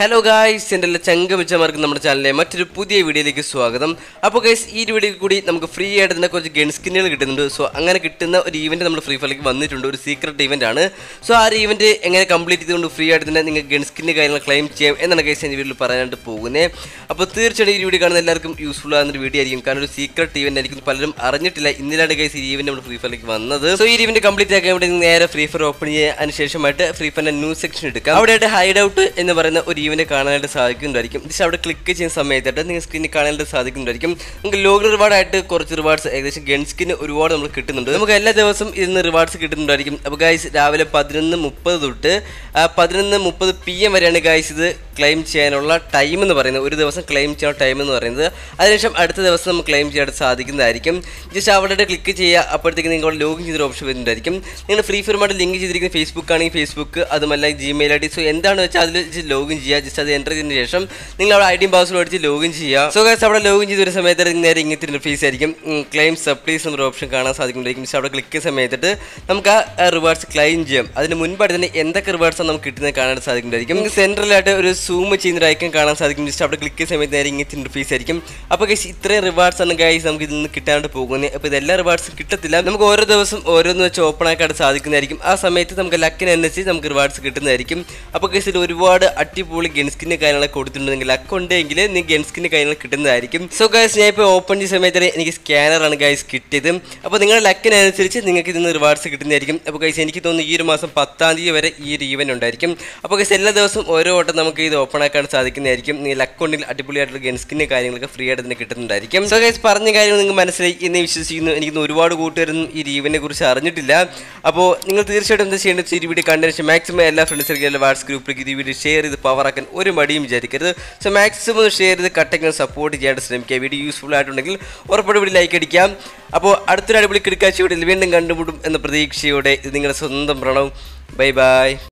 hello guys എൻ്റെ എല്ലാ ചങ്കമിച്ചമാർക്ക് നമ്മുടെ ചാനലിലെ മറ്റൊരു പുതിയ വീഡിയോയിലേക്ക് സ്വാഗതം അപ്പോൾ ഗൈസ് ഈ ഒരു വീഡിയോയിൽ കൂടി നമുക്ക് ഫ്രീ ആയിട്ട് തന്നെ കുറച്ച് ഗൺ സ്കിന്നുകൾ കിട്ടുന്നുണ്ട് സോ അങ്ങനെ കിട്ടുന്ന ഒരു ഈവൻറ്റ് നമ്മുടെ ഫ്രീ ഫയറിലേക്ക് വന്നിട്ടുണ്ട് ഒരു സീക്രട്ട് ഈവൻ്റ് ആണ് സോ ആ ഒരു ഈവൻറ്റ് എങ്ങനെ കംപ്ലീറ്റ് ചെയ്തുകൊണ്ട് ഫ്രീ ആയിട്ട് തന്നെ നിങ്ങൾക്ക് ഗൺ സ്കിന്ന് കാര്യങ്ങൾ ക്ലെയിം ചെയ്യാം എന്നാണ് ഗൈസ് എൻ്റെ വീഡിയോയിൽ പറയാനായിട്ട് പോകുന്നത് അപ്പോൾ തീർച്ചയായിട്ടും ഈ വീഡിയോ കാണുന്ന എല്ലാവർക്കും യൂസ്ഫുൾ ആകുന്ന ഒരു വീഡിയോ ആയിരിക്കും കാരണം ഒരു സീക്രട്ട് ഈവൻ്റ് ആയിരിക്കും പലരും അറിഞ്ഞിട്ടില്ല ഇന്നലാണ് ഗൈസ് ഈ ഈവൻറ്റ് നമ്മുടെ ഫ്രീ ഫയറിലേക്ക് വന്നത് സോ ഈ ഈവൻറ്റ് കംപ്ലീറ്റ് ആക്കാൻ വേണ്ടി നേരെ ഫ്രീ ഫയർ ഓപ്പൺ ചെയ്യാൻ അതിനുശേഷമായിട്ട് ഫ്രീ ഫയറിൻ്റെ ന്യൂസ് സെക്ഷൻ എടുക്കാം അവിടെയായിട്ട് ഹൈഡ് ഔട്ട് എന്ന് പറയുന്ന ഒരു ഈവൻറ്റ് കാണാനായിട്ട് സാധിക്കുന്നുണ്ടായിരിക്കും ജസ്റ്റ് അവിടെ ക്ലിക്ക് ചെയ്യുന്ന സമയത്തായിട്ട് നിങ്ങൾ സ്ക്രീനിൽ കാണാനായിട്ട് സാധിക്കുന്നുണ്ടായിരിക്കും നമുക്ക് ലോഗ് റിവാർഡായിട്ട് കുറച്ച് റിവാർഡ്സ് ഏകദേശം ഗൺ സ്കിന് ഒരുപാട് നമ്മൾ കിട്ടുന്നുണ്ട് നമുക്ക് എല്ലാ ദിവസവും ഇതിന് റിവാർഡ്സ് കിട്ടുന്നുണ്ടായിരിക്കും അപ്പോൾ ഗൈസ് രാവിലെ പതിനൊന്ന് മുപ്പത് തൊട്ട് ആ, പതിനൊന്ന് മുപ്പത് പി എം വരെയാണ് ഗൈസ് ഇത് ക്ലെയിം ചെയ്യാനുള്ള ടൈം എന്ന് പറയുന്നത് ഒരു ദിവസം ക്ലെയിം ചെയ്യാനുള്ള ടൈം എന്ന് പറയുന്നത് അതിനുശേഷം അടുത്ത ദിവസം നമുക്ക് ക്ലെയിം ചെയ്യാനായിട്ട് സാധിക്കുന്നതായിരിക്കും ജസ്റ്റ് അവിടെ ക്ലിക്ക് ചെയ്യുക അപ്പോഴത്തേക്ക് നിങ്ങൾ ലോഗിൻ ചെയ്തൊരു ഓപ്ഷൻ വരുന്നുണ്ടായിരിക്കും നിങ്ങൾ ഫ്രീ ഫയറുമായിട്ട് ലിങ്ക് ചെയ്തിരിക്കുന്ന ഫേസ്ബുക്ക് ആണെങ്കിൽ ഫേസ്ബുക്ക് അതുമല്ല ജിമെയിൽ ഐ ഡി സോ എന്താണെന്ന് വെച്ചാൽ അതിൽ ലോഗിൻ ചെയ്യുക ജസ്റ്റ് അത് എൻ്റർ ചെയ്തതിന് ശേഷം നിങ്ങൾ അവിടെ ഐ ഡിയും പാസ്വേഡ് അടിച്ച് ലോഗിൻ ചെയ്യുക സോ ഗൈസ് അവിടെ ലോഗിൻ ചെയ്ത ഒരു സമയത്ത് നിങ്ങൾക്ക് നേരെ ഇങ്ങനത്തെ ഇന്റർഫേസ് ആയിരിക്കും ക്ലെയിം സപ്ലീസ് എന്നൊരു ഓപ്ഷൻ കാണാൻ സാധിക്കുന്നുണ്ടായിരിക്കും പക്ഷേ അവിടെ ക്ലിക്ക് ചെയ്യുന്ന സമയത്തിട്ട് നമുക്ക് ആ റിവാർഡ്സ് ക്ലെയിം ചെയ്യാം അതിന് മുൻപായിട്ട് തന്നെ എന്തൊക്കെ റിവാർഡ്സ് നമുക്ക് കിട്ടുന്നത് കാണാൻ സാധിക്കുന്നുണ്ടായിരിക്കും നിങ്ങൾക്ക് സെൻട്രലായിട്ട് ഒരു സൂം ചെയ്യുന്ന ഒരു ഐക്കൺ കാണാൻ സാധിക്കും ജസ്റ്റ് അവിടെ ക്ലിക്ക് ചെയ്യുന്ന സമയത്ത് നേരെ ഇങ്ങനത്തെ ഇന്റർഫേസ് ആയിരിക്കും അപ്പോൾ ഗൈസ് ഇത്രയും റിവാർഡ്സ് ആണ് ഗൈസ് നമുക്ക് ഇതിൽ നിന്ന് കിട്ടാണ്ട് പോകുന്നത് അപ്പോൾ ഇതെല്ലാ റിവാർഡ്സും കിട്ടത്തില്ല നമുക്ക് ഓരോ ദിവസം ഓരോന്ന് വെച്ച് ഓപ്പൺ ആക്കാണ്ട് സാധിക്കുന്നതായിരിക്കും ആ സമയത്ത് നമുക്ക് ലക്കിനനുസരിച്ച് നമുക്ക് റിവാർഡ്സ് കിട്ടുന്നതായിരിക്കും അപ്പോൾ ഗൈസ് ഇതിൽ ഒരുപാട് അടിപൊളി ഗൺസ്കിൻ്റെ കാര്യങ്ങളൊക്കെ കൊടുത്തിട്ടുണ്ടെങ്കിൽ ലക്ക് ഉണ്ടെങ്കിൽ നിങ്ങൾക്ക് ഗൺസ്കിൻ്റെ കാര്യങ്ങൾ കിട്ടുന്നതായിരിക്കും സോ ഗൈസ് ഞാൻ ഇപ്പോൾ ഓപ്പൺ ചെയ്യുന്ന സമയത്ത് എനിക്ക് സ്കാനറാണ് ഗൈസ് കിട്ടിയത് അപ്പോൾ നിങ്ങളുടെ ലക്കിനനുസരിച്ച് നിങ്ങൾക്ക് ഇതിൽ നിന്ന് റിവാർഡ്സ് കിട്ടുന്നതായിരിക്കും അപ്പോൾ ഗൈസ് എനിക്ക് തോന്നുന്നു ഈ ഒരു മാസം പത്താം തീയതി വരെ ഈ ഒരു ഈവൻ്റ് ഉണ്ടായിരിക്കും അപ്പോൾ ഗൈസ് എല്ലാ ദിവസവും ഓരോ വട്ടം നമുക്ക് ഇത് ഓപ്പൺ ആക്കാൻ സാധിക്കുന്നതായിരിക്കും നിങ്ങൾ ലക്ക് ഉണ്ടെങ്കിൽ അടിപൊളിയായിട്ടുള്ള ഗൺസ്കിൻ്റെ കാര്യങ്ങളൊക്കെ ഫ്രീ ആയിട്ട് തന്നെ കിട്ടുന്നുണ്ടായിരിക്കും സോ ഗൈസ് പറഞ്ഞ കാര്യങ്ങൾ നിങ്ങൾക്ക് മനസ്സിലായി എന്ന് വിശ്വസിക്കുന്നു എനിക്ക് തോന്നുന്നു ഒരുപാട് കൂട്ടുകാരൊന്നും ഈ ഈവനെ കുറിച്ച് അറിഞ്ഞിട്ടില്ല അപ്പോൾ നിങ്ങൾ തീർച്ചയായിട്ടും എന്താ ചെയ്യേണ്ടത് വെച്ചാൽ ഈ വീഡിയോ കണ്ടതിന് ശേഷം മാക്സിമം എല്ലാ ഫ്രണ്ട്സിലേക്ക് എല്ലാ വാട്സ് ഗ്രൂപ്പിലേക്ക് ഈ വീഡിയോ ഷെയർ ചെയ്ത് പവർ ആക്കാൻ ഒരു മടിയും വിചാരിക്കരുത് സോ മാക്സിമം ഷെയർ ചെയ്ത് കട്ടയ്ക്ക് സപ്പോർട്ട് ചെയ്യാനായിട്ട് ശ്രമിക്കുക വീഡിയോ യൂസ്ഫുൾ ആയിട്ടുണ്ടെങ്കിൽ ഉറപ്പായിട്ട് വീഡിയോ ലൈക്ക് അടിക്കാം അപ്പോൾ അടുത്തൊരു അടിപൊളി കിടക്കാഴ്ച വീഡിയോയിൽ വീണ്ടും കണ്ടുമുട്ടും എന്ന പ്രതീക്ഷയോടെ ഇത് നിങ്ങളുടെ സ്വന്തം പ്രണവ് ബൈ ബൈ